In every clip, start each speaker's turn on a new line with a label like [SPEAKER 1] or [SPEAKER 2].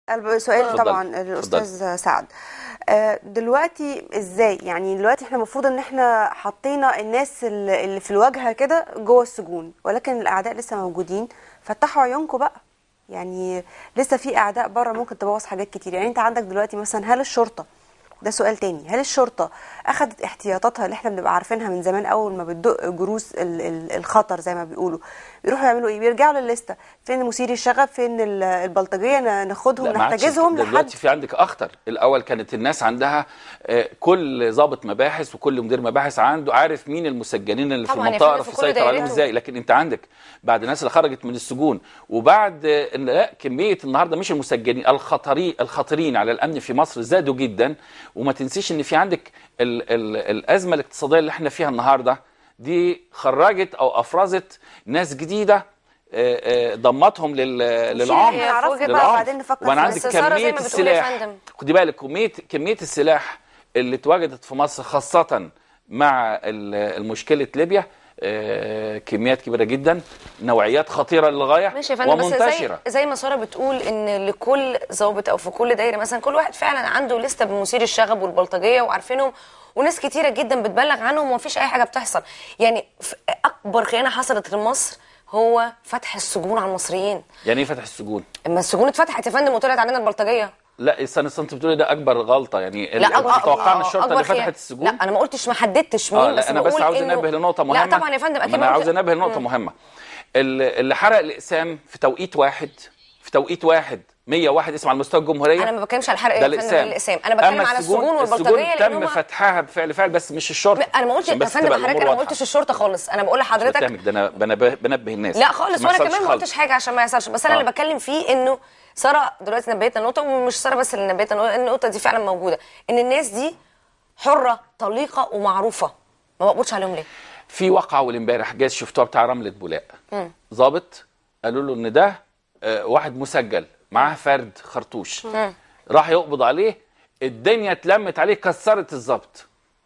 [SPEAKER 1] سؤال
[SPEAKER 2] اتفضلي.
[SPEAKER 1] طبعا الاستاذ سعد آه، دلوقتي ازاي يعني دلوقتي احنا المفروض ان احنا حطينا الناس اللي اللي في الواجهه كده جوه السجون ولكن الاعداء لسه موجودين فتحوا عيونكم بقى يعني لسه في اعداء بره ممكن تبوظ حاجات كتير يعني انت عندك دلوقتي مثلا هل الشرطه ده سؤال تاني هل الشرطه اخذت احتياطاتها اللي احنا بنبقى عارفينها من زمان اول ما بتدق جروس ال- ال- الخطر زي ما بيقولوا بيروحوا يعملوا ايه بيرجعوا للليسته فين مثيري الشغب فين ال- البلطجيه ن- ناخدهم
[SPEAKER 2] لا، ما عادش
[SPEAKER 1] نحتجزهم
[SPEAKER 2] ده
[SPEAKER 1] لحد
[SPEAKER 2] دلوقتي في عندك اخطر الاول كانت الناس عندها آه، كل ضابط مباحث وكل مدير مباحث عنده عارف مين المسجنين اللي في
[SPEAKER 3] طبعاً يا
[SPEAKER 2] المنطقه
[SPEAKER 3] فندم،
[SPEAKER 2] في
[SPEAKER 3] في كل
[SPEAKER 2] سيطر عليهم
[SPEAKER 3] دايرته.
[SPEAKER 2] ازاي لكن انت عندك بعد الناس اللي خرجت من السجون وبعد آه، إن لا كميه النهارده مش المسجنين الخطرين الخطرين على الامن في مصر زادوا جدا وما تنسيش ان في عندك ال ال الازمه الاقتصاديه اللي احنا فيها النهارده دي خرجت او افرزت ناس جديده آه، آه، ضمتهم لل- للعمر
[SPEAKER 3] هي في وجهة
[SPEAKER 1] بقى وبعدين نفكر
[SPEAKER 2] وانا
[SPEAKER 1] في
[SPEAKER 2] عندك
[SPEAKER 3] الاستثارة زي
[SPEAKER 2] كميه
[SPEAKER 3] ما بتقول يا
[SPEAKER 2] السلاح
[SPEAKER 3] فندم.
[SPEAKER 2] خدي بالك كميه كميه السلاح اللي اتوجدت في مصر خاصه مع ال- المشكله ليبيا آه، كميات كبيره جدا نوعيات خطيره للغايه
[SPEAKER 3] ماشي يا فندم بس زي
[SPEAKER 2] ومنتشره
[SPEAKER 3] زي ما ساره بتقول ان لكل ضابط او في كل دايره مثلا كل واحد فعلا عنده لسته بمثير الشغب والبلطجيه وعارفينهم وناس كتيره جدا بتبلغ عنهم ومفيش اي حاجه بتحصل يعني ف- اكبر خيانه حصلت لمصر هو فتح السجون على المصريين
[SPEAKER 2] يعني ايه فتح السجون
[SPEAKER 3] اما السجون اتفتحت يا فندم وطلعت علينا البلطجيه
[SPEAKER 2] لا استنى استنى انت بتقولي ده اكبر غلطه يعني ال-
[SPEAKER 3] لا
[SPEAKER 2] انت
[SPEAKER 3] أك-
[SPEAKER 2] توقعنا
[SPEAKER 3] أك-
[SPEAKER 2] الشرطه
[SPEAKER 3] أكبر
[SPEAKER 2] اللي
[SPEAKER 3] خيانة.
[SPEAKER 2] فتحت السجون
[SPEAKER 3] لا انا ما قلتش ما حددتش مين
[SPEAKER 2] اه لا انا بس
[SPEAKER 3] بقول
[SPEAKER 2] عاوز
[SPEAKER 3] إنه-
[SPEAKER 2] انبه لنقطه مهمه
[SPEAKER 3] لا طبعا يا فندم
[SPEAKER 2] ما
[SPEAKER 3] اكيد
[SPEAKER 2] انا
[SPEAKER 3] ما
[SPEAKER 2] عاوز
[SPEAKER 3] قلت-
[SPEAKER 2] انبه لنقطه
[SPEAKER 3] مم.
[SPEAKER 2] مهمه اللي اللي حرق الاقسام في توقيت واحد في توقيت واحد 101 اسم على مستوى الجمهوريه
[SPEAKER 3] انا ما بتكلمش على الحرق
[SPEAKER 2] ده
[SPEAKER 3] يا فندم
[SPEAKER 2] الاقسام
[SPEAKER 3] الاقسام انا بتكلم
[SPEAKER 2] أما
[SPEAKER 3] على السجون والبلطجيه
[SPEAKER 2] السجون
[SPEAKER 3] لان
[SPEAKER 2] تم
[SPEAKER 3] هم
[SPEAKER 2] فتحها بفعل فعل بس مش الشرطه
[SPEAKER 3] انا ما قلتش
[SPEAKER 2] عشان
[SPEAKER 3] يا
[SPEAKER 2] بس
[SPEAKER 3] فندم
[SPEAKER 2] تبقى
[SPEAKER 3] حضرتك
[SPEAKER 2] الأمور
[SPEAKER 3] انا ما
[SPEAKER 2] واضحة.
[SPEAKER 3] قلتش الشرطه خالص انا بقول
[SPEAKER 2] مش
[SPEAKER 3] لحضرتك
[SPEAKER 2] بتهمك ده انا بنبه بنبه الناس
[SPEAKER 3] لا
[SPEAKER 2] عشان
[SPEAKER 3] خالص
[SPEAKER 2] ما
[SPEAKER 3] وانا
[SPEAKER 2] يحصلش
[SPEAKER 3] كمان ما
[SPEAKER 2] خلط.
[SPEAKER 3] قلتش حاجه عشان ما يحصلش بس انا
[SPEAKER 2] آه.
[SPEAKER 3] اللي بتكلم فيه انه ساره دلوقتي نبهتنا النقطه ومش ساره بس اللي نبهتنا النقطه دي فعلا موجوده ان الناس دي حره طليقه ومعروفه ما بقبضش عليهم ليه؟
[SPEAKER 2] في وقعه اول امبارح جاز شفتوها بتاع رمله بولاق ظابط قالوا له ان ده آه، واحد مسجل معاه فرد خرطوش راح يقبض عليه الدنيا اتلمت عليه كسرت الظابط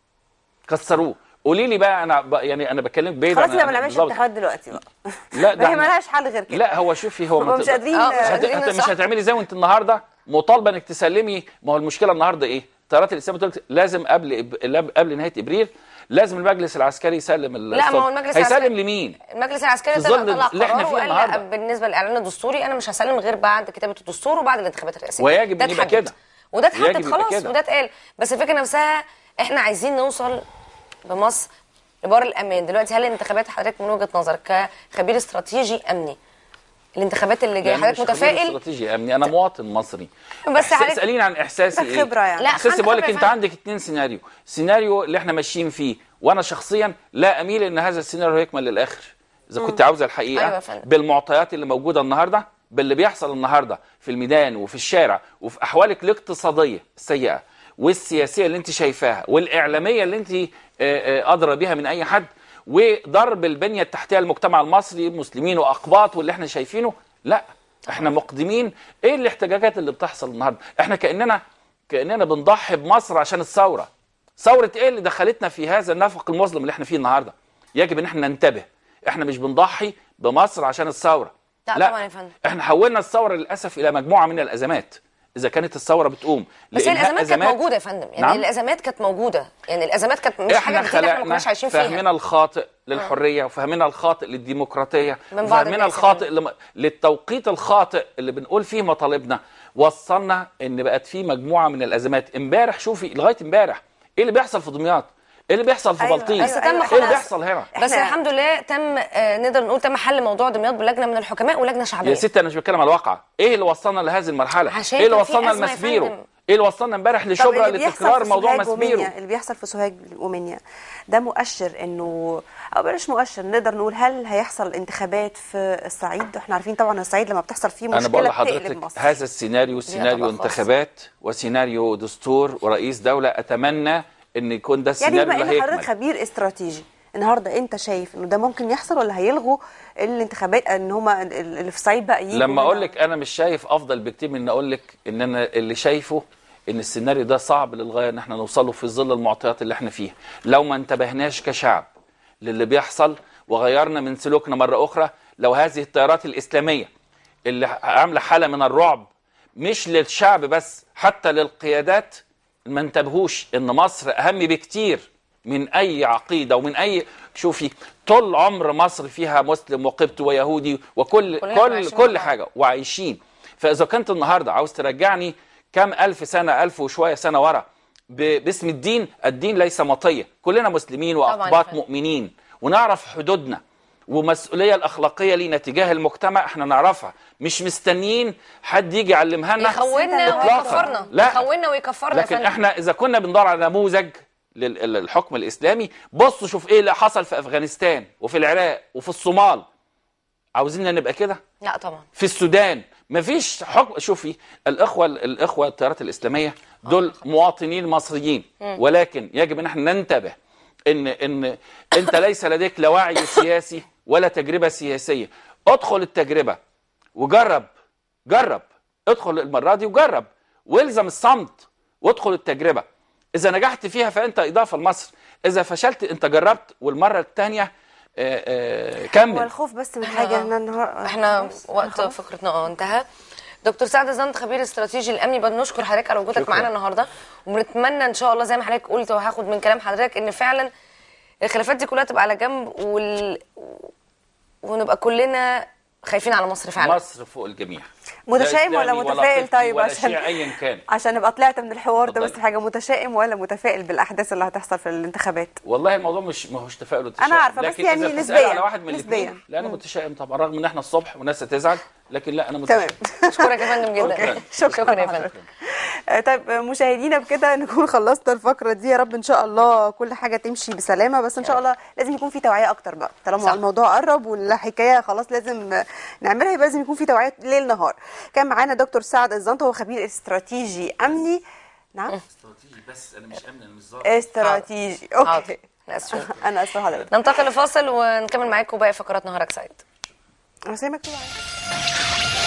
[SPEAKER 2] كسروه قولي لي بقى انا ب... يعني انا بكلمك بعيد
[SPEAKER 1] خلاص
[SPEAKER 2] عن-
[SPEAKER 1] احنا ما نعملش
[SPEAKER 2] بالظبط.
[SPEAKER 1] انتخابات دلوقتي بقى
[SPEAKER 2] لا ده
[SPEAKER 1] هي
[SPEAKER 2] احنا-
[SPEAKER 1] مالهاش حل غير كده
[SPEAKER 2] لا هو شوفي هو
[SPEAKER 1] هم
[SPEAKER 2] ما
[SPEAKER 1] مش
[SPEAKER 2] تقدر-
[SPEAKER 1] قادرين
[SPEAKER 3] آه، مش
[SPEAKER 2] مش, هت...
[SPEAKER 3] قادرين
[SPEAKER 2] هت... مش
[SPEAKER 3] صح.
[SPEAKER 2] هتعملي زي وانت النهارده مطالبه انك تسلمي ما هو المشكله النهارده ايه؟ طيارات الاسلام بتقول لك لازم قبل إب... قبل نهايه ابريل لازم المجلس العسكري يسلم ال-
[SPEAKER 3] لا، ما هو
[SPEAKER 2] السلطة.
[SPEAKER 3] المجلس
[SPEAKER 2] هيسلم
[SPEAKER 3] العسكري-
[SPEAKER 2] لمين؟
[SPEAKER 3] المجلس العسكري
[SPEAKER 2] في
[SPEAKER 3] طلع
[SPEAKER 2] ظل
[SPEAKER 3] طلع
[SPEAKER 2] اللي إحنا
[SPEAKER 3] قرار
[SPEAKER 2] فيه
[SPEAKER 3] وقال
[SPEAKER 2] النهاردة.
[SPEAKER 3] لا بالنسبه للاعلان الدستوري انا مش هسلم غير بعد كتابه الدستور وبعد الانتخابات الرئاسيه
[SPEAKER 2] ويجب
[SPEAKER 3] ده
[SPEAKER 2] إن يبقى
[SPEAKER 3] اتحدد.
[SPEAKER 2] كده.
[SPEAKER 3] وده
[SPEAKER 2] ويجب
[SPEAKER 3] اتحدد
[SPEAKER 2] يبقى
[SPEAKER 3] خلاص
[SPEAKER 2] كده.
[SPEAKER 3] وده اتقال بس الفكره نفسها احنا عايزين نوصل بمصر لبار الامان دلوقتي هل الانتخابات حضرتك من وجهه نظرك كخبير استراتيجي امني الانتخابات اللي جايه
[SPEAKER 2] لا، أنا
[SPEAKER 3] حضرتك
[SPEAKER 2] مش خبير
[SPEAKER 3] متفائل
[SPEAKER 2] استراتيجي امني انا مواطن مصري
[SPEAKER 3] بس
[SPEAKER 2] إحساس-
[SPEAKER 3] حضرتك-
[SPEAKER 2] اساليني عن احساسي
[SPEAKER 1] عندك
[SPEAKER 2] ايه
[SPEAKER 1] خبرة يعني.
[SPEAKER 3] لا،
[SPEAKER 2] احساسي
[SPEAKER 3] عندك
[SPEAKER 2] بقول لك
[SPEAKER 3] خبرة يا
[SPEAKER 2] انت
[SPEAKER 3] فندم.
[SPEAKER 2] عندك اتنين سيناريو سيناريو اللي احنا ماشيين فيه وانا شخصيا لا اميل ان هذا السيناريو يكمل للاخر اذا كنت عاوزه الحقيقه
[SPEAKER 3] أيوة يا فندم.
[SPEAKER 2] بالمعطيات اللي موجوده النهارده باللي بيحصل النهارده في الميدان وفي الشارع وفي احوالك الاقتصاديه السيئه والسياسيه اللي انت شايفاها والاعلاميه اللي انت آه، آه، ادرى بيها من اي حد وضرب البنيه التحتيه للمجتمع المصري مسلمين واقباط واللي احنا شايفينه لا احنا مقدمين ايه الاحتجاجات اللي بتحصل النهارده احنا كاننا كاننا بنضحي بمصر عشان الثوره ثوره ايه اللي دخلتنا في هذا النفق المظلم اللي احنا فيه النهارده يجب ان احنا ننتبه احنا مش بنضحي بمصر عشان الثوره
[SPEAKER 3] لا طبعاً يا فندم.
[SPEAKER 2] احنا حولنا الثوره للاسف الى مجموعه من الازمات اذا كانت الثوره بتقوم
[SPEAKER 3] بس هي
[SPEAKER 2] لإنهاء
[SPEAKER 3] الازمات كانت موجوده يا فندم يعني
[SPEAKER 2] نعم.
[SPEAKER 3] الازمات كانت موجوده يعني الازمات كانت مش حاجه
[SPEAKER 2] احنا
[SPEAKER 3] جديده احنا ما
[SPEAKER 2] خلقنا
[SPEAKER 3] كناش عايشين
[SPEAKER 2] فهمنا
[SPEAKER 3] فيها
[SPEAKER 2] الخاطئ للحريه وفهمنا الخاطئ للديمقراطيه
[SPEAKER 3] من بعض
[SPEAKER 2] وفهمنا
[SPEAKER 3] الناس يا
[SPEAKER 2] الخاطئ
[SPEAKER 3] فندم.
[SPEAKER 2] لم... للتوقيت الخاطئ اللي بنقول فيه مطالبنا وصلنا ان بقت في مجموعه من الازمات امبارح شوفي لغايه امبارح ايه اللي بيحصل في دمياط ايه اللي بيحصل في
[SPEAKER 1] أيوة،
[SPEAKER 2] بلطيم
[SPEAKER 1] أيوة،
[SPEAKER 3] بس تم
[SPEAKER 2] ايه اللي
[SPEAKER 3] خلاص.
[SPEAKER 2] بيحصل هنا
[SPEAKER 3] بس
[SPEAKER 1] إحنا-
[SPEAKER 3] الحمد لله تم آه، نقدر نقول تم حل موضوع دمياط بلجنه من الحكماء ولجنه
[SPEAKER 2] يا
[SPEAKER 3] شعبيه
[SPEAKER 2] ستي انا مش بتكلم على الواقع ايه اللي وصلنا لهذه المرحله
[SPEAKER 3] عشان
[SPEAKER 2] ايه اللي
[SPEAKER 3] كان في
[SPEAKER 2] وصلنا
[SPEAKER 3] أزمة يا
[SPEAKER 2] لمسبيرو
[SPEAKER 3] فندم.
[SPEAKER 2] ايه اللي وصلنا امبارح
[SPEAKER 1] طب
[SPEAKER 2] لشبرا
[SPEAKER 1] اللي بيحصل
[SPEAKER 2] لتكرار
[SPEAKER 1] في
[SPEAKER 2] موضوع
[SPEAKER 1] سوهاج
[SPEAKER 2] مسبيرو
[SPEAKER 1] ومنيا اللي بيحصل في سوهاج ومنيا ده مؤشر انه او بلاش مؤشر نقدر نقول هل هيحصل انتخابات في الصعيد احنا عارفين طبعا الصعيد لما بتحصل فيه مشكله
[SPEAKER 2] انا بقول
[SPEAKER 1] بتقلب
[SPEAKER 2] لحضرتك
[SPEAKER 1] مصر
[SPEAKER 2] هذا السيناريو سيناريو
[SPEAKER 3] طبعا خاصة.
[SPEAKER 2] انتخابات وسيناريو دستور ورئيس دوله اتمنى ان يكون ده
[SPEAKER 1] يعني
[SPEAKER 2] السيناريو
[SPEAKER 1] بما
[SPEAKER 2] اللي
[SPEAKER 1] ان حضرتك
[SPEAKER 2] هيكمل
[SPEAKER 1] خبير استراتيجي النهارده انت شايف انه ده ممكن يحصل ولا هيلغوا الانتخابات ان هما اللي في الصعيد بقى يجوا
[SPEAKER 2] لما
[SPEAKER 1] هنا؟
[SPEAKER 2] اقول لك انا مش شايف افضل بكتير من ان اقول لك ان انا اللي شايفه ان السيناريو ده صعب للغايه ان احنا نوصله في ظل المعطيات اللي احنا فيها لو ما انتبهناش كشعب للي بيحصل وغيرنا من سلوكنا مره اخرى لو هذه التيارات الاسلاميه اللي عامله حاله من الرعب مش للشعب بس حتى للقيادات ما انتبهوش ان مصر اهم بكتير من اي عقيده ومن اي شوفي طول عمر مصر فيها مسلم وقبط ويهودي وكل
[SPEAKER 3] كلنا
[SPEAKER 2] كل
[SPEAKER 3] عايشين
[SPEAKER 2] كل
[SPEAKER 3] مع بعض.
[SPEAKER 2] حاجه وعايشين فاذا كنت النهارده عاوز ترجعني كم الف سنه الف وشويه سنه ورا ب- باسم الدين الدين ليس مطيه كلنا مسلمين
[SPEAKER 3] طبعاً
[SPEAKER 2] واقباط
[SPEAKER 3] فعلا.
[SPEAKER 2] مؤمنين ونعرف حدودنا ومسؤوليه الاخلاقيه لينا تجاه المجتمع احنا نعرفها مش مستنيين حد يجي يعلمها لنا
[SPEAKER 3] يخوننا
[SPEAKER 2] إطلاقاً.
[SPEAKER 3] ويكفرنا
[SPEAKER 2] لا.
[SPEAKER 3] يخوننا ويكفرنا يا
[SPEAKER 2] لكن
[SPEAKER 3] فندم.
[SPEAKER 2] احنا اذا كنا بندور على نموذج لل- للحكم الاسلامي بصوا شوف ايه اللي حصل في افغانستان وفي العراق وفي الصومال عاوزيننا نبقى كده
[SPEAKER 3] لا طبعا
[SPEAKER 2] في السودان مفيش حكم شوفي الاخوه الاخوه التيارات الاسلاميه دول مواطنين مصريين ولكن يجب ان احنا ننتبه ان ان انت ليس لديك لا وعي سياسي ولا تجربه سياسيه ادخل التجربه وجرب جرب ادخل المره دي وجرب والزم الصمت وادخل التجربه اذا نجحت فيها فانت اضافه لمصر اذا فشلت انت جربت والمره الثانيه
[SPEAKER 1] هو
[SPEAKER 2] كمل
[SPEAKER 1] الخوف بس من حاجه ان النهار
[SPEAKER 3] احنا
[SPEAKER 1] خلاص؟
[SPEAKER 3] وقت
[SPEAKER 1] خلاص؟
[SPEAKER 3] فقرتنا اه انتهى دكتور سعد زنت خبير استراتيجي الامني بنشكر حضرتك على وجودك
[SPEAKER 2] شكرا.
[SPEAKER 3] معانا النهارده وبنتمنى ان شاء الله زي ما حضرتك قلت وهاخد من كلام حضرتك ان فعلا الخلافات دي كلها تبقى على جنب وال... ونبقى كلنا خايفين على مصر فعلا
[SPEAKER 2] مصر فوق الجميع
[SPEAKER 1] متشائم
[SPEAKER 2] لا
[SPEAKER 1] ولا
[SPEAKER 2] إسلامي
[SPEAKER 1] متفائل
[SPEAKER 2] قبطي
[SPEAKER 1] طيب
[SPEAKER 2] ولا
[SPEAKER 1] عشان
[SPEAKER 2] شيعي ايا كان
[SPEAKER 1] عشان ابقى طلعت من الحوار ده بس
[SPEAKER 2] اتفضلي.
[SPEAKER 1] حاجه متشائم ولا متفائل بالاحداث اللي هتحصل في الانتخابات
[SPEAKER 2] والله الموضوع مش ما هوش تفاؤل وتشاؤم
[SPEAKER 1] أنا عارفة، بس
[SPEAKER 2] لكن
[SPEAKER 1] يعني
[SPEAKER 2] إذا بتسأل
[SPEAKER 1] نسبياً.
[SPEAKER 2] على واحد من
[SPEAKER 1] نسبياً.
[SPEAKER 2] الاثنين لا انا متشائم طبعا رغم ان احنا الصبح والناس هتزعل لكن لا انا
[SPEAKER 1] تمام
[SPEAKER 2] متشائم
[SPEAKER 3] اشكرك يا فندم جدا
[SPEAKER 1] أوكي.
[SPEAKER 3] شكرا
[SPEAKER 1] شكرا
[SPEAKER 3] يا فندم
[SPEAKER 1] حضرتك. آه، طيب آه، مشاهدينا بكده نكون خلصنا الفقره دي يا رب ان شاء الله كل حاجه تمشي بسلامه بس ان شاء الله لازم يكون في توعيه اكتر بقى طالما
[SPEAKER 3] صح.
[SPEAKER 1] الموضوع قرب والحكايه خلاص لازم آه، نعملها يبقى لازم يكون في توعيه ليل نهار كان معانا دكتور سعد الزنط هو خبير استراتيجي امني نعم
[SPEAKER 2] استراتيجي بس انا مش امن انا مش ظابط
[SPEAKER 1] استراتيجي
[SPEAKER 3] حاضر.
[SPEAKER 1] اوكي
[SPEAKER 3] أنا آسفة.
[SPEAKER 1] انا اسفه حضرتك
[SPEAKER 3] ننتقل لفاصل ونكمل معاكم باقي فقرات نهارك سعيد
[SPEAKER 1] انا زي ما مكتوب عندي.